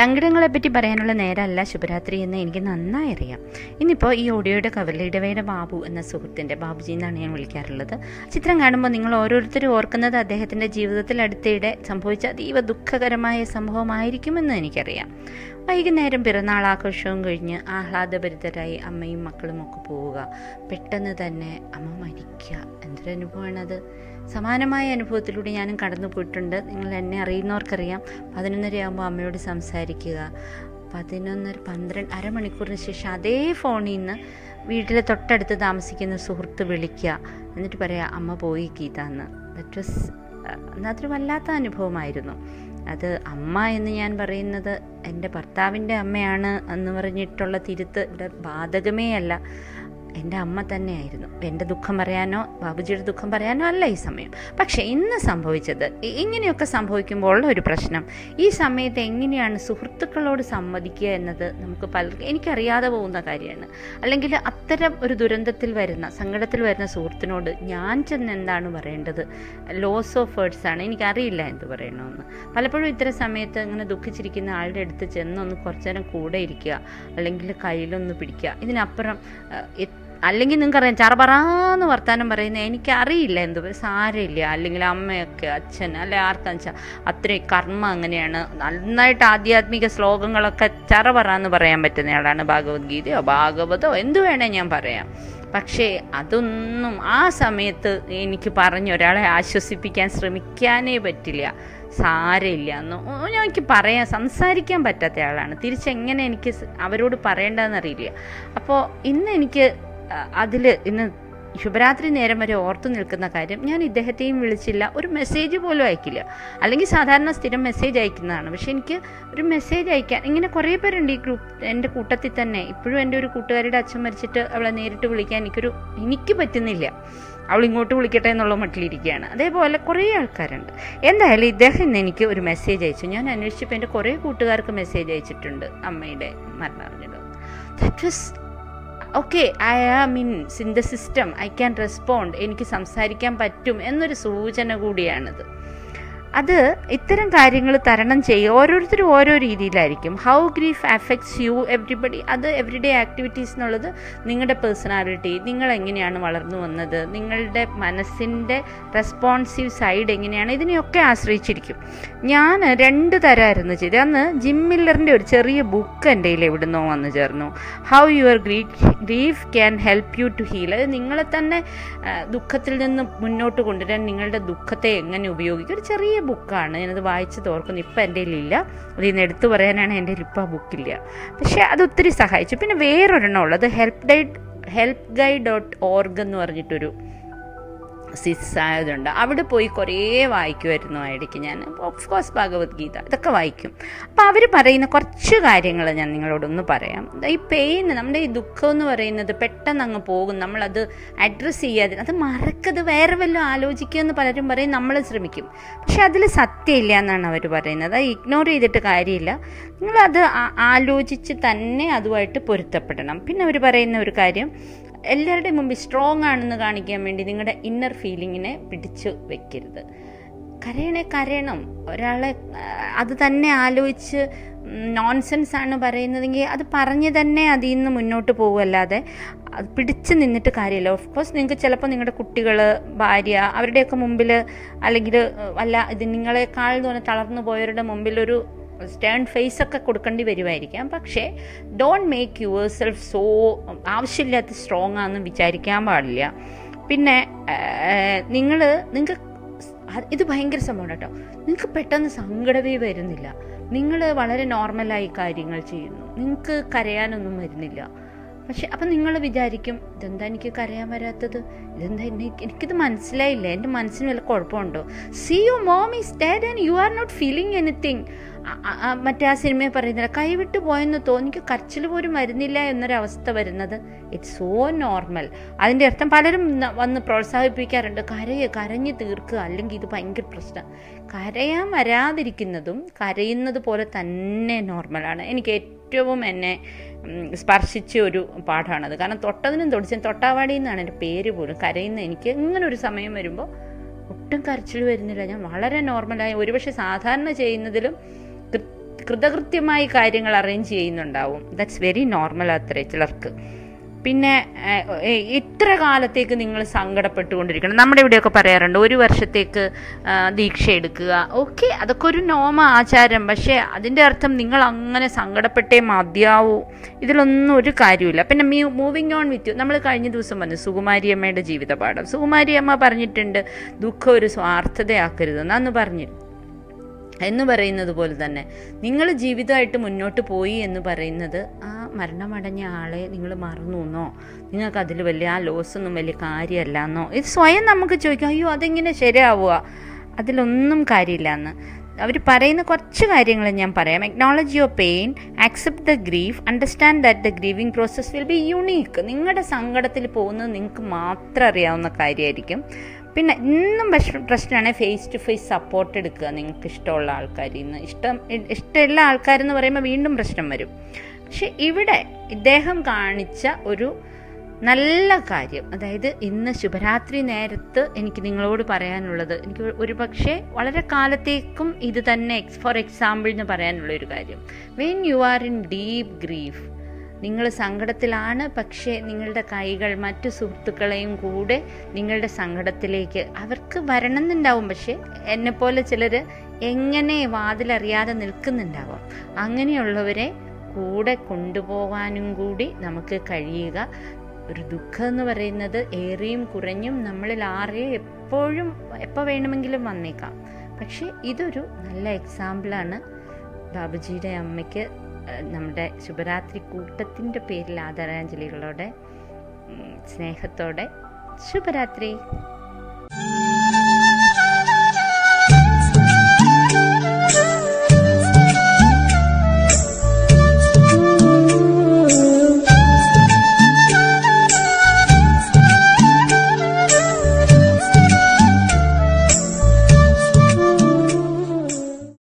സങ്കടങ്ങളെപ്പറ്റി പറയാനുള്ള നേരമല്ല ശുഭരാത്രി എന്ന് എനിക്ക് നന്നായി അറിയാം ഇന്നിപ്പോൾ ഈ ഓഡിയോയുടെ കവറിൽ ഇടവേട ബാബു എന്ന സുഹൃത്തിൻ്റെ ബാബുജി എന്നാണ് ഞാൻ വിളിക്കാറുള്ളത് ചിത്രം കാണുമ്പോൾ നിങ്ങൾ ഓരോരുത്തരും ഓർക്കുന്നത് അദ്ദേഹത്തിൻ്റെ ജീവിതത്തിൽ അടുത്തിടെ സംഭവിച്ച അതീവ ദുഃഖകരമായ സംഭവമായിരിക്കുമെന്ന് എനിക്കറിയാം വൈകുന്നേരം പിറന്നാൾ ആഘോഷവും കഴിഞ്ഞ് ആഹ്ലാദഭരിതരായി അമ്മയും മക്കളും ഒക്കെ പോവുക പെട്ടെന്ന് തന്നെ അമ്മ മരിക്കുക എന്തൊരു അനുഭവമാണത് സമാനമായ അനുഭവത്തിലൂടെ ഞാനും കടന്നു പോയിട്ടുണ്ട് നിങ്ങൾ എന്നെ അറിയുന്നവർക്കറിയാം പതിനൊന്നരയാകുമ്പോൾ അമ്മയോട് സംസാരിക്കുക പതിനൊന്നര പന്ത്രണ്ട് അരമണിക്കൂറിന് ശേഷം അതേ ഫോണിൽ നിന്ന് വീട്ടിലെ തൊട്ടടുത്ത് താമസിക്കുന്ന സുഹൃത്ത് വിളിക്കുക എന്നിട്ട് പറയാം അമ്മ പോയി ഗീത എന്ന് ദറ്റ് വാസ് അതൊരു വല്ലാത്ത അനുഭവമായിരുന്നു അത് അമ്മ എന്ന് ഞാൻ പറയുന്നത് എൻ്റെ ഭർത്താവിൻ്റെ അമ്മയാണ് എന്ന് പറഞ്ഞിട്ടുള്ള തിരുത്ത് ഇവിടെ ബാധകമേ അല്ല എൻ്റെ അമ്മ തന്നെയായിരുന്നു എൻ്റെ ദുഃഖം പറയാനോ ബാബുജിയുടെ ദുഃഖം പറയാനോ അല്ല ഈ സമയം പക്ഷേ ഇന്ന് സംഭവിച്ചത് ഇങ്ങനെയൊക്കെ സംഭവിക്കുമ്പോൾ ഉള്ള ഒരു പ്രശ്നം ഈ സമയത്ത് എങ്ങനെയാണ് സുഹൃത്തുക്കളോട് സമ്മതിക്കുക എന്നത് നമുക്ക് പലർക്കും എനിക്കറിയാതെ പോകുന്ന കാര്യമാണ് അല്ലെങ്കിൽ അത്തരം ഒരു ദുരന്തത്തിൽ വരുന്ന സങ്കടത്തിൽ വരുന്ന സുഹൃത്തിനോട് ഞാൻ ചെന്ന് എന്താണ് പറയേണ്ടത് ലോസ് ഓഫ് വേർഡ്സ് ആണ് എനിക്കറിയില്ല എന്ത് പറയണമെന്ന് പലപ്പോഴും ഇത്തരം സമയത്ത് ഇങ്ങനെ ദുഃഖിച്ചിരിക്കുന്ന ആളുടെ അടുത്ത് ചെന്നൊന്ന് കുറച്ചു നേരം കൂടെ ഇരിക്കുക അല്ലെങ്കിൽ കയ്യിലൊന്ന് പിടിക്കുക ഇതിനപ്പുറം അല്ലെങ്കിൽ നിങ്ങൾക്കറിയാം ചറപറാന്ന് വർത്താനം പറയുന്നത് എനിക്കറിയില്ല എന്ത് സാരമില്ല അല്ലെങ്കിൽ അമ്മയൊക്കെ അച്ഛൻ അല്ലെ ആർക്കാന്ന് വെച്ചാൽ അത്രയും കർമ്മ അങ്ങനെയാണ് നന്നായിട്ട് ആധ്യാത്മിക ശ്ലോകങ്ങളൊക്കെ ചറപറാന്ന് പറയാൻ പറ്റുന്നയാളാണ് ഭഗവത്ഗീതയോ ഭാഗവതോ എന്തു വേണേ ഞാൻ പറയാം പക്ഷേ അതൊന്നും ആ സമയത്ത് എനിക്ക് പറഞ്ഞ് ഒരാളെ ആശ്വസിപ്പിക്കാൻ ശ്രമിക്കാനേ പറ്റില്ല സാരമില്ല എന്ന് എനിക്ക് പറയാൻ സംസാരിക്കാൻ പറ്റാത്ത ആളാണ് തിരിച്ചെങ്ങനെ എനിക്ക് അവരോട് പറയേണ്ടതെന്നറിയില്ല അപ്പോൾ ഇന്ന് എനിക്ക് അതിൽ ഇന്ന് ശുഭരാത്രി നേരം വരെ ഓർത്തു നിൽക്കുന്ന കാര്യം ഞാൻ ഇദ്ദേഹത്തെയും വിളിച്ചില്ല ഒരു മെസ്സേജ് പോലും അയക്കില്ല അല്ലെങ്കിൽ സാധാരണ സ്ഥിരം മെസ്സേജ് അയക്കുന്നതാണ് പക്ഷെ എനിക്ക് ഒരു മെസ്സേജ് അയക്കാൻ ഇങ്ങനെ കുറേ പേരുണ്ട് ഈ ഗ്രൂപ്പ് എൻ്റെ കൂട്ടത്തിൽ തന്നെ ഇപ്പോഴും എൻ്റെ ഒരു കൂട്ടുകാരുടെ അച്ഛൻ മരിച്ചിട്ട് അവളെ നേരിട്ട് വിളിക്കാൻ എനിക്കൊരു എനിക്ക് പറ്റുന്നില്ല അവൾ ഇങ്ങോട്ട് വിളിക്കട്ടെ എന്നുള്ള മട്ടിലിരിക്കുകയാണ് അതേപോലെ കുറേ ആൾക്കാരുണ്ട് എന്തായാലും ഇദ്ദേഹം ഇന്ന് എനിക്ക് ഒരു മെസ്സേജ് അയച്ചു ഞാൻ അന്വേഷിച്ചപ്പോൾ എൻ്റെ കുറേ കൂട്ടുകാർക്ക് മെസ്സേജ് അയച്ചിട്ടുണ്ട് അമ്മയുടെ മരണം അറിഞ്ഞത് that was okay I am in in the system I can respond എനിക്ക് സംസാരിക്കാൻ പറ്റും എന്നൊരു സൂചന കൂടിയാണിത് അത് ഇത്തരം കാര്യങ്ങൾ തരണം ചെയ്യുക ഓരോരുത്തരും ഓരോ രീതിയിലായിരിക്കും how grief affects you everybody അത് എവറിഡേ ആക്ടിവിറ്റീസ് എന്നുള്ളത് നിങ്ങളുടെ പേഴ്സണാലിറ്റി നിങ്ങൾ എങ്ങനെയാണ് വളർന്നു വന്നത് നിങ്ങളുടെ മനസ്സിൻ്റെ റെസ്പോൺസീവ് സൈഡ് എങ്ങനെയാണ് ഇതിനെയൊക്കെ ആശ്രയിച്ചിരിക്കും ഞാൻ രണ്ട് തരമായിരുന്നു ചെയ്തത് അന്ന് ജിം മില്ലറിൻ്റെ ഒരു ചെറിയ ബുക്ക് എൻ്റെ കയ്യിൽ എവിടുന്നോ വന്നു ചേർന്നു how your grief grief can help you to heal അത് നിങ്ങളെ തന്നെ ദുഃഖത്തിൽ നിന്ന് മുന്നോട്ട് കൊണ്ടുവരാൻ നിങ്ങളുടെ ദുഃഖത്തെ എങ്ങനെ ഉപയോഗിക്കും ഒരു ചെറിയ ബുക്കാണ് ഞാനത് വായിച്ച് തോർക്കുന്നു ഇപ്പം എൻ്റെ കയ്യിലില്ല അത് ഇന്ന് എടുത്തു പറയാനാണ് എൻ്റെ കയ്യിൽ ഇപ്പം ആ ബുക്കില്ല പക്ഷേ അത് ഒത്തിരി സഹായിച്ചു പിന്നെ വേറൊരെണ്ണം ഉള്ളത് help diet help guide dot org എന്ന് പറഞ്ഞിട്ടൊരു സിസ് ആയതുണ്ട് അവിടെ പോയി കുറേ വായിക്കുമായിരുന്നു ആ ഇടയ്ക്ക് ഞാൻ ഓഫ് കോഴ്സ് ഭഗവത്ഗീത ഇതൊക്കെ വായിക്കും അപ്പോൾ അവർ പറയുന്ന കുറച്ച് കാര്യങ്ങൾ ഞാൻ നിങ്ങളോടൊന്ന് പറയാം ഈ പെയിൻ നമ്മുടെ ഈ ദുഃഖം എന്ന് പറയുന്നത് പെട്ടെന്ന് അങ്ങ് പോകും നമ്മളത് അഡ്രസ്സ് ചെയ്യാതെ അത് മറക്കത് വേറെ വല്ലതും ആലോചിക്കുക എന്ന് പലരും പറയും നമ്മൾ ശ്രമിക്കും പക്ഷെ അതിൽ സത്യമില്ല എന്നാണ് അവർ പറയുന്നത് അത് ഇഗ്നോർ ചെയ്തിട്ട് കാര്യമില്ല നിങ്ങളത് ആലോചിച്ച് തന്നെ അതുമായിട്ട് പൊരുത്തപ്പെടണം പിന്നെ അവർ പറയുന്ന ഒരു കാര്യം എല്ലാവരുടെയും മുമ്പിൽ സ്ട്രോങ് ആണെന്ന് കാണിക്കാൻ വേണ്ടി നിങ്ങളുടെ ഇന്നർ ഫീലിങ്ങിനെ പിടിച്ചു വെക്കരുത് കരയണേ കരയണം ഒരാളെ അത് തന്നെ ആലോചിച്ച് നോൺസെൻസ് ആണ് പറയുന്നതെങ്കിൽ അത് പറഞ്ഞ് തന്നെ അതിൽ നിന്ന് മുന്നോട്ട് പോകുമല്ലാതെ അത് പിടിച്ച് നിന്നിട്ട് കാര്യമില്ല ഓഫ് കോഴ്സ് നിങ്ങൾക്ക് ചിലപ്പോൾ നിങ്ങളുടെ കുട്ടികൾ ഭാര്യ അവരുടെയൊക്കെ മുമ്പിൽ അല്ലെങ്കിൽ അല്ല ഇത് നിങ്ങളെക്കാൾ എന്ന് പറഞ്ഞാൽ തളർന്നു പോയവരുടെ മുമ്പിലൊരു സ്റ്റേൺ ഫേസ് ഒക്കെ കൊടുക്കേണ്ടി വരുമായിരിക്കാം പക്ഷേ don't make yourself so ആവശ്യമില്ലാത്ത സ്ട്രോങ് ആണെന്ന് വിചാരിക്കാൻ പാടില്ല പിന്നെ നിങ്ങൾ നിങ്ങൾക്ക് ഇത് ഭയങ്കര സംഭവം കേട്ടോ നിങ്ങൾക്ക് പെട്ടെന്ന് സങ്കടമേ വരുന്നില്ല നിങ്ങൾ വളരെ നോർമലായി കാര്യങ്ങൾ ചെയ്യുന്നു നിങ്ങൾക്ക് കരയാനൊന്നും വരുന്നില്ല പക്ഷെ അപ്പം നിങ്ങൾ വിചാരിക്കും ഇതെന്താ എനിക്ക് കരയാൻ വരാത്തത് ഇതെന്താ എന്നെ എനിക്കിത് മനസ്സിലായില്ല എൻ്റെ മനസ്സിന് വല്ല കുഴപ്പമുണ്ടോ see you mom is dad and you are not feeling anything മറ്റേ ആ സിനിമയെ പറയുന്നില്ല കൈവിട്ട് പോയെന്ന് തോന്നിക്ക് കരച്ചിൽ പോലും വരുന്നില്ല എന്നൊരവസ്ഥ വരുന്നത് ഇറ്റ്സ് സോ നോർമൽ അതിൻ്റെ അർത്ഥം പലരും വന്ന് പ്രോത്സാഹിപ്പിക്കാറുണ്ട് കരയെ കരഞ്ഞ് തീർക്കുക അല്ലെങ്കിൽ ഇത് ഭയങ്കര പ്രശ്നം കരയാൻ വരാതിരിക്കുന്നതും കരയുന്നത് പോലെ തന്നെ നോർമലാണ് എനിക്ക് ഏറ്റവും എന്നെ സ്പർശിച്ച ഒരു പാഠമാണത് കാരണം തൊട്ടതിനും തൊടിച്ചും തൊട്ടാവാടി എന്നാണ് എൻ്റെ പേര് പോലും കരയുന്ന എനിക്ക് ഇങ്ങനെ ഒരു സമയം വരുമ്പോൾ ഒട്ടും കരച്ചിൽ വരുന്നില്ല ഞാൻ വളരെ നോർമലായി ഒരുപക്ഷെ സാധാരണ ചെയ്യുന്നതിലും കൃതകൃത്യമായി കാര്യങ്ങൾ അറേഞ്ച് ചെയ്യുന്നുണ്ടാവും ദാറ്റ്സ് വെരി നോർമൽ അത്രേ ചിലർക്ക് പിന്നെ ഏഹ്, ഏഹ്, ഇത്ര കാലത്തേക്ക് നിങ്ങൾ സങ്കടപ്പെട്ടുകൊണ്ടിരിക്കണം നമ്മുടെ ഇവിടെയൊക്കെ പറയാറുണ്ട് ഒരു വർഷത്തേക്ക് ആ, ദീക്ഷ എടുക്കുക ഓക്കെ അതൊക്കെ ഒരു നോമ ആചാരം പക്ഷേ അതിൻ്റെ അർത്ഥം നിങ്ങൾ അങ്ങനെ സങ്കടപ്പെട്ടേ മതിയാവൂ ഇതിലൊന്നും ഒരു കാര്യമില്ല പിന്നെ മ്യൂ മൂവിങ് ഓൺ വിത്ത് നമ്മൾ കഴിഞ്ഞ ദിവസം വന്നു സുകുമാരി അമ്മയുടെ ജീവിതപാഠം സുകുമാരി അമ്മ പറഞ്ഞിട്ടുണ്ട് ദുഃഖം ഒരു സ്വാർത്ഥതയാക്കരുതെന്ന് അന്ന് പറഞ്ഞു എന്ന് പറയുന്നത് പോലെ തന്നെ നിങ്ങൾ ജീവിതമായിട്ട് മുന്നോട്ട് പോയി എന്ന് പറയുന്നത് ആ മരണമടഞ്ഞ ആളെ നിങ്ങൾ മറന്നു എന്നോ നിങ്ങൾക്ക് അതിൽ വലിയ ആ ലോസ് ഒന്നും വലിയ കാര്യമല്ല എന്നോ ഇത് സ്വയം നമുക്ക് ചോദിക്കാം അയ്യോ അതെങ്ങനെ ശരിയാവുക അതിലൊന്നും കാര്യമില്ല എന്ന് അവർ പറയുന്ന കുറച്ച് കാര്യങ്ങൾ ഞാൻ പറയാം acknowledge your pain accept the grief understand that the grieving process will be unique നിങ്ങളുടെ സങ്കടത്തിൽ പോകുന്നത് നിങ്ങൾക്ക് മാത്രം അറിയാവുന്ന കാര്യമായിരിക്കും പിന്നെ ഇന്നും പ്രശ്നം പ്രശ്നമാണ് ഫേസ് ടു ഫേസ് സപ്പോർട്ട് എടുക്കുക നിങ്ങൾക്ക് ഇഷ്ടമുള്ള ആൾക്കാരിൽ നിന്ന് ഇഷ്ടം ഇഷ്ടമുള്ള ആൾക്കാരെന്ന് പറയുമ്പോൾ വീണ്ടും പ്രശ്നം വരും പക്ഷെ ഇവിടെ ഇദ്ദേഹം കാണിച്ച ഒരു നല്ല കാര്യം അതായത് ഇന്ന് ശുഭരാത്രി നേരത്ത് എനിക്ക് നിങ്ങളോട് പറയാനുള്ളത് എനിക്ക് ഒരു പക്ഷേ വളരെ കാലത്തേക്കും ഇത് തന്നെ ഫോർ എക്സാമ്പിൾ എന്ന് പറയാനുള്ള ഒരു കാര്യം when you are in deep grief നിങ്ങൾ സങ്കടത്തിലാണ് പക്ഷേ നിങ്ങളുടെ കൈകൾ മറ്റു സുഹൃത്തുക്കളെയും കൂടെ നിങ്ങളുടെ സങ്കടത്തിലേക്ക് അവർക്ക് വരണമെന്നുണ്ടാവും പക്ഷേ എന്നെപ്പോലെ ചിലർ എങ്ങനെ വാതിലറിയാതെ നിൽക്കുന്നുണ്ടാവും അങ്ങനെയുള്ളവരെ കൂടെ കൊണ്ടുപോകാനും കൂടി നമുക്ക് കഴിയുക ഒരു ദുഃഖം എന്ന് പറയുന്നത് ഏറിയും കുറഞ്ഞും നമ്മളിൽ ആരെയും എപ്പോഴും എപ്പോൾ വേണമെങ്കിലും വന്നേക്കാം പക്ഷേ ഇതൊരു നല്ല എക്സാമ്പിളാണ് ബാബുജിയുടെ അമ്മയ്ക്ക് ഏഹ്, നമ്മുടെ ശുഭരാത്രി കൂട്ടത്തിൻ്റെ പേരിൽ ആദരാഞ്ജലികളോടെ ഉം, സ്നേഹത്തോടെ ശുഭരാത്രി